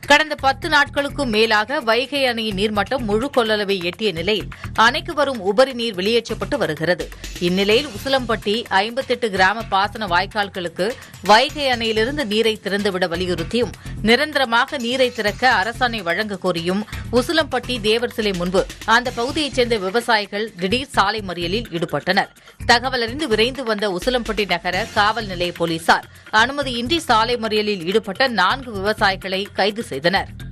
கடந்த பத்து நாட்களுக்கும் மேலாக வைகை அணையின் நீர்மட்டம் முழு கொள்ளளவை எட்டிய நிலையில் அணைக்கு வரும் உபரி நீர் வெளியேற்றப்பட்டு வருகிறது இந்நிலையில் உசிலம்பட்டி ஐம்பத்தெட்டு கிராம பாசன வாய்க்கால்களுக்கு வைகை அணையிலிருந்து நீரை திறந்துவிட வலியுறுத்தியும் நிரந்தரமாக நீரை திறக்க அரசாணை வழங்க கோரியும் உசிலம்பட்டி தேவர் சிலை முன்பு அந்த பகுதியைச் சேர்ந்த விவசாயிகள் திடீர் சாலை மறியலில் ஈடுபட்டனர் தகவல் அறிந்து விரைந்து வந்த உசிலம்பட்டி நகர காவல் நிலைய போலீசார் அனுமதியின்றி சாலை மறியலில் ஈடுபட்ட நான்கு விவசாயிகளை கைது செய்தனர்